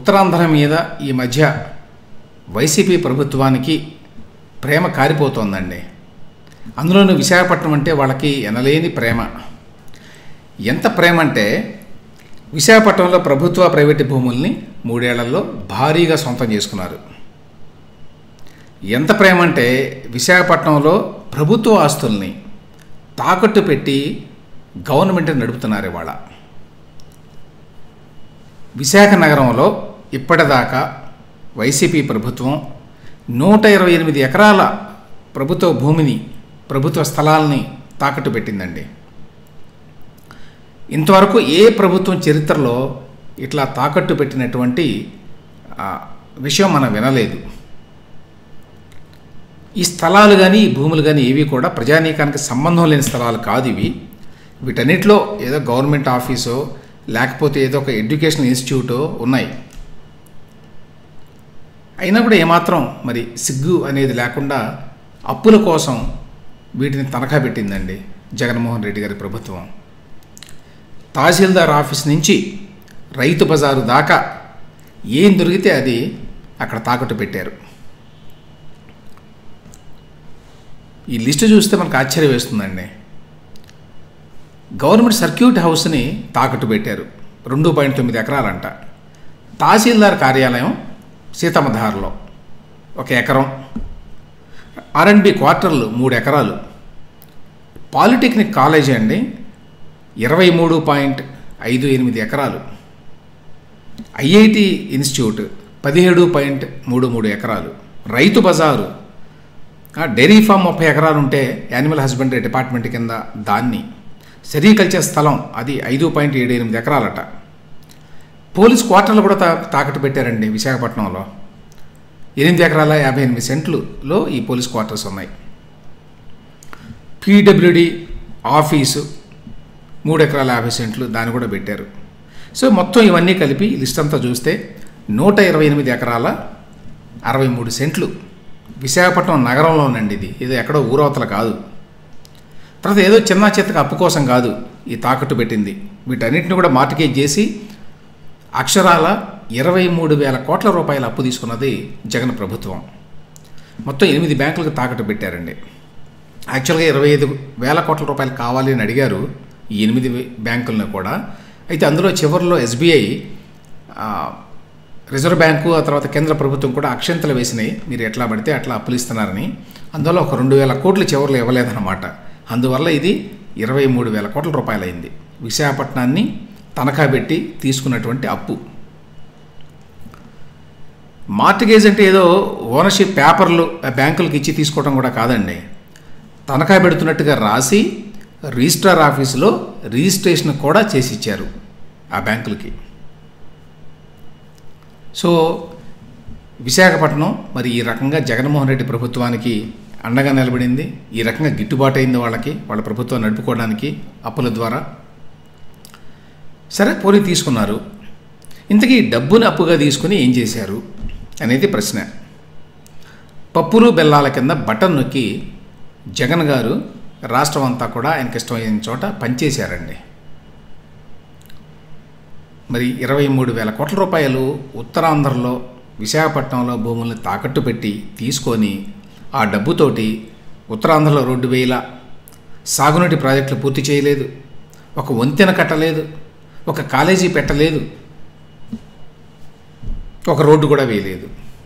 ఉత్తరాంధ్ర మీద ఈ మధ్య వైసీపీ ప్రభుత్వానికి ప్రేమ కారిపోతోందండి అందులోనూ విశాఖపట్నం అంటే వాళ్ళకి ఎనలేని ప్రేమ ఎంత ప్రేమ అంటే విశాఖపట్నంలో ప్రభుత్వ ప్రైవేటు భూముల్ని మూడేళ్లలో భారీగా సొంతం చేసుకున్నారు ఎంత ప్రేమ అంటే విశాఖపట్నంలో ప్రభుత్వ ఆస్తుల్ని తాకట్టు పెట్టి గవర్నమెంట్ నడుపుతున్నారు ఇవాళ విశాఖ నగరంలో ఇప్పటిదాకా వైసీపీ ప్రభుత్వం నూట ఇరవై ఎనిమిది ఎకరాల ప్రభుత్వ భూమిని ప్రభుత్వ స్థలాల్ని తాకట్టు పెట్టిందండి ఇంతవరకు ఏ ప్రభుత్వం చరిత్రలో ఇట్లా తాకట్టు పెట్టినటువంటి ఆ, విషయం మనం వినలేదు ఈ స్థలాలు కానీ ఈ భూములు కానీ ఏవి కూడా ప్రజానీకానికి సంబంధం లేని స్థలాలు కాదు ఇవి వీటన్నిటిలో ఏదో గవర్నమెంట్ ఆఫీసో లేకపోతే ఏదో ఒక ఎడ్యుకేషనల్ ఇన్స్టిట్యూటో ఉన్నాయి అయినా కూడా ఏమాత్రం మరి సిగ్గు అనేది లేకుండా అప్పుల కోసం వీటిని తనఖా పెట్టిందండి జగన్మోహన్ రెడ్డి గారి ప్రభుత్వం తహసీల్దార్ ఆఫీస్ నుంచి రైతు బజారు దాకా ఏం దొరికితే అది అక్కడ తాకట్టు పెట్టారు ఈ లిస్టు చూస్తే మనకు ఆశ్చర్యం వేస్తుందండి గవర్నమెంట్ సర్క్యూట్ హౌస్ని తాకట్టు పెట్టారు రెండు పాయింట్ తొమ్మిది ఎకరాలంట తహసీల్దార్ కార్యాలయం సీతమ్మధారలో ఒక ఎకరం ఆర్ఎండ్బి క్వార్టర్లు మూడు ఎకరాలు పాలిటెక్నిక్ కాలేజీ అండి ఇరవై మూడు పాయింట్ ఐదు ఎనిమిది ఎకరాలు ఐఐటి ఇన్స్టిట్యూట్ పదిహేడు పాయింట్ మూడు మూడు ఎకరాలు రైతు బజారు ఆ, డైరీ ఫామ్ ముప్పై ఎకరాలు ఉంటే యానిమల్ హస్బెండరీ డిపార్ట్మెంట్ కింద దాన్ని సెరికల్చర్ స్థలం అది ఐదు పాయింట్ ఏడు ఎనిమిది ఎకరాలట పోలీస్ క్వార్టర్లు కూడా తా తాకట్టు పెట్టారండి విశాఖపట్నంలో ఎనిమిది ఎకరాల యాభై ఎనిమిది సెంట్లులో ఈ పోలీస్ క్వార్టర్స్ ఉన్నాయి పీడబ్ల్యూడి ఆఫీసు మూడు ఎకరాల యాభై సెంట్లు దాన్ని కూడా పెట్టారు సో మొత్తం ఇవన్నీ కలిపి ఈ లిస్ట్ అంతా చూస్తే నూట ఇరవై ఎనిమిది ఎకరాల అరవై మూడు సెంట్లు విశాఖపట్నం నగరంలోనండి ఇది ఇది ఎక్కడో ఊరవతల కాదు తర్వాత ఏదో చిన్న చిత్తక అప్పు కోసం కాదు ఈ తాకట్టు పెట్టింది వీటన్నిటిని కూడా మార్టిగేజ్ చేసి అక్షరాల ఇరవై మూడు వేల కోట్ల రూపాయల అప్పు తీసుకున్నది జగన్ ప్రభుత్వం మొత్తం ఎనిమిది బ్యాంకులకు తాకట్టు పెట్టారండి యాక్చువల్గా ఇరవై ఐదు వేల కోట్ల రూపాయలు కావాలి అని అడిగారు ఈ ఎనిమిది బ్యాంకులను కూడా అయితే అందులో చివరిలో ఎస్బీఐ రిజర్వ్ బ్యాంకు ఆ తర్వాత కేంద్ర ప్రభుత్వం కూడా అక్షంతలు వేసినాయి మీరు ఎట్లా పడితే అట్లా అప్పులు ఇస్తున్నారని అందులో ఒక రెండు వేల కోట్లు చివరిలో ఇవ్వలేదన్నమాట అందువల్ల ఇది ఇరవై మూడు వేల కోట్ల రూపాయలు అయింది విశాఖపట్నాన్ని తనఖా పెట్టి తీసుకున్నటువంటి అప్పు మార్టిగేజ్ అంటే ఏదో ఓనర్షిప్ పేపర్లు ఆ బ్యాంకులకు ఇచ్చి తీసుకోవడం కూడా కాదండి తనఖా పెడుతున్నట్టుగా రాసి రిజిస్ట్రార్ ఆఫీసులో రిజిస్ట్రేషన్ కూడా చేసి ఇచ్చారు ఆ బ్యాంకులకి సో విశాఖపట్నం మరి ఈ రకంగా జగన్మోహన్ రెడ్డి ప్రభుత్వానికి అండగా నిలబడింది ఈ రకంగా గిట్టుబాటు అయింది వాళ్ళకి వాళ్ళ ప్రభుత్వం నడుపుకోవడానికి అప్పుల ద్వారా సరే పోనీ తీసుకున్నారు ఇంతకీ డబ్బుని అప్పుగా తీసుకుని ఏం చేశారు అనేది ప్రశ్న పప్పులు బెల్లాల కింద బటన్ నొక్కి జగన్ గారు రాష్ట్రం అంతా కూడా ఆయనకి ఇష్టమైన చోట పనిచేశారండి మరి ఇరవై మూడు వేల కోట్ల రూపాయలు ఉత్తరాంధ్రలో విశాఖపట్నంలో భూముల్ని తాకట్టు పెట్టి తీసుకొని ఆ డబ్బుతోటి ఉత్తరాంధ్రలో రోడ్డు వేల సాగునీటి ప్రాజెక్టులు పూర్తి చేయలేదు ఒక వంతెన కట్టలేదు ఒక కాలేజీ పెట్టలేదు ఒక రోడ్డు కూడా వేయలేదు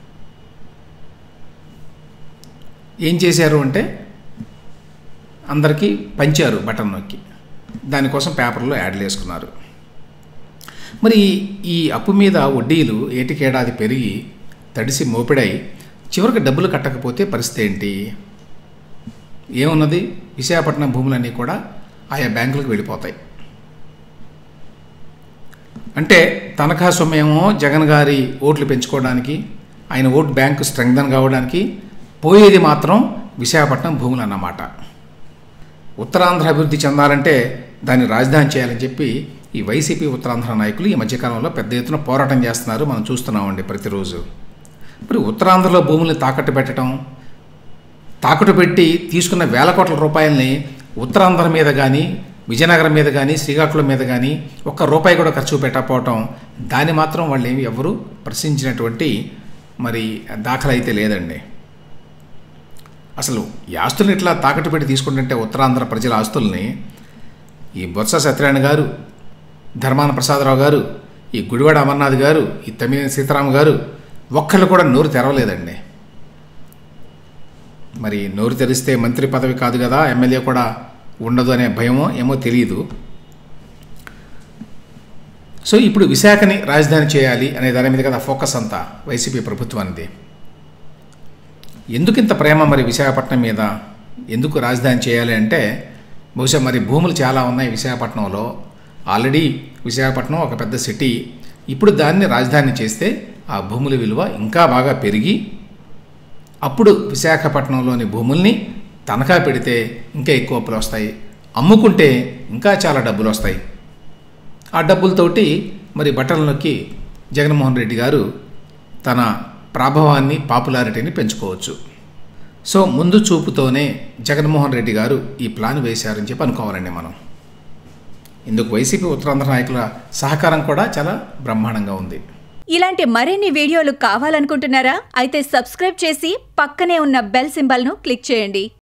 ఏం చేశారు అంటే అందరికీ పంచారు బటన్ నొక్కి దానికోసం పేపర్లో యాడ్లు వేసుకున్నారు మరి ఈ అప్పు మీద వడ్డీలు ఏటికేడాది పెరిగి తడిసి మోపిడై చివరికి డబ్బులు కట్టకపోతే పరిస్థితి ఏంటి ఏమున్నది విశాఖపట్నం భూములన్నీ కూడా ఆయా బ్యాంకులకు వెళ్ళిపోతాయి అంటే తనఖా సొమ్మేమో జగన్ గారి ఓట్లు పెంచుకోవడానికి ఆయన ఓట్ బ్యాంకు స్ట్రెంగ్దన్ కావడానికి పోయేది మాత్రం విశాఖపట్నం భూములు అన్నమాట ఉత్తరాంధ్ర అభివృద్ధి చెందాలంటే దాన్ని రాజధాని చేయాలని చెప్పి ఈ వైసీపీ ఉత్తరాంధ్ర నాయకులు ఈ మధ్యకాలంలో పెద్ద ఎత్తున పోరాటం చేస్తున్నారు మనం చూస్తున్నామండి ప్రతిరోజు మరి ఉత్తరాంధ్రలో భూముల్ని తాకట్టు పెట్టడం తాకట్టు పెట్టి తీసుకున్న వేల కోట్ల రూపాయలని ఉత్తరాంధ్ర మీద కానీ విజయనగరం మీద కానీ శ్రీకాకుళం మీద కానీ ఒక్క రూపాయి కూడా ఖర్చు పెట్టకపోవటం దాన్ని మాత్రం వాళ్ళు ఏమి ఎవరు ప్రశ్నించినటువంటి మరి దాఖలు అయితే లేదండి అసలు ఈ ఆస్తుల్ని ఇట్లా తాకట్టు పెట్టి తీసుకుంటుంటే ఉత్తరాంధ్ర ప్రజల ఆస్తుల్ని ఈ బొత్స సత్యనారాయణ గారు ధర్మాన ప్రసాదరావు గారు ఈ గుడివాడ అమర్నాథ్ గారు ఈ తమిళ సీతారాం గారు ఒక్కళ్ళు కూడా నోరు తెరవలేదండి మరి నోరు తెరిస్తే మంత్రి పదవి కాదు కదా ఎమ్మెల్యే కూడా ఉండదు అనే భయమో ఏమో తెలియదు సో ఇప్పుడు విశాఖని రాజధాని చేయాలి అనే దాని మీద కదా ఫోకస్ అంతా వైసీపీ ప్రభుత్వానిది ఎందుకు ఇంత ప్రేమ మరి విశాఖపట్నం మీద ఎందుకు రాజధాని చేయాలి అంటే బహుశా మరి భూములు చాలా ఉన్నాయి విశాఖపట్నంలో ఆల్రెడీ విశాఖపట్నం ఒక పెద్ద సిటీ ఇప్పుడు దాన్ని రాజధాని చేస్తే ఆ భూముల విలువ ఇంకా బాగా పెరిగి అప్పుడు విశాఖపట్నంలోని భూముల్ని తనఖా పెడితే ఇంకా ఎక్కువ అప్పులు వస్తాయి అమ్ముకుంటే ఇంకా చాలా డబ్బులు వస్తాయి ఆ డబ్బులతోటి మరి బట్టలు నొక్కి జగన్మోహన్ రెడ్డి గారు తన ప్రాభవాన్ని పాపులారిటీని పెంచుకోవచ్చు సో ముందు చూపుతోనే జగన్మోహన్ రెడ్డి గారు ఈ ప్లాన్ వేశారని చెప్పి అనుకోవాలండి మనం ఇందుకు వైసీపీ ఉత్తరాంధ్ర నాయకుల సహకారం కూడా చాలా బ్రహ్మాండంగా ఉంది ఇలాంటి మరిన్ని వీడియోలు కావాలనుకుంటున్నారా అయితే సబ్స్క్రైబ్ చేసి పక్కనే ఉన్న బెల్ సింబల్ను క్లిక్ చేయండి